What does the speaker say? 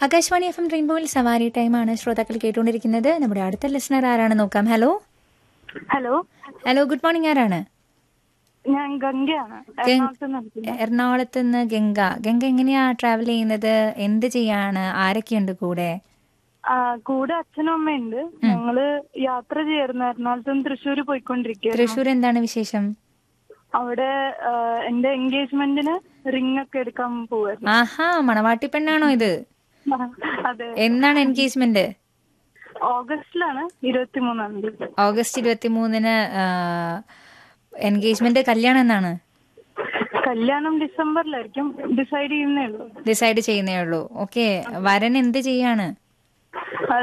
Akashvani F M റെയിൻബോയിൽ സവാരി ടൈമാണ് ശ്രോതാക്കൾ കേട്ടുകൊണ്ടിരിക്കുന്നത് നമ്മുടെ അടുത്ത ലിസണർ ആരാണ് നോക്കാം hello hello hello good morning ആരാണ് ഞാൻ ഗംഗയാണ് എറണാകുളത്ത് നിന്ന് വിളിക്കുന്നത്. എറണാകുളത്ത് നിന്ന് ഗംഗ ഗംഗ എങ്ങനെയാ ട്രാവൽ ചെയ്യുന്നത് എന്ത് ചെയ്യാണ് ആരൊക്കെയുണ്ട് കൂടെ ആ, കൂടെ അച്ഛനും അമ്മയുണ്ട് ഞങ്ങള് യാത്ര ചെയ്യായിരുന്നു എറണാകുളത്ത് നിന്ന് തൃശ്ശൂര് പോയിക്കൊണ്ടിരിക്കുകയായിരുന്നു തൃശ്ശൂർ എന്താണ് വിശേഷം അവിടെ ആ, എന്റെ എൻഗേജ്മെന്റിന് റിംഗ് ഒക്കെ എടുക്കാൻ പോവായിരുന്നു ആഹാ മണവാട്ടി പെണ്ണാണോ ഇത് അതെ എന്നാണ് എൻഗേജ്മെന്റ് ഓഗസ്റ്റിലാണ് ഇരുപത്തിമൂന്നാം തീയതി ഓഗസ്റ്റ് ഇരുപത്തി മൂന്നിന് എൻഗേജ്മെന്റ് കല്യാണം എന്നാണ് കല്യാണം ഡിസംബറിലായിരിക്കും ഡിസൈഡ് ചെയ്യുന്നേ ഉള്ളൂ ഡിസൈഡ് ചെയ്യുന്നേ ഉള്ളൂ ഓക്കെ വരൻ എന്ത് ചെയ്യാണ്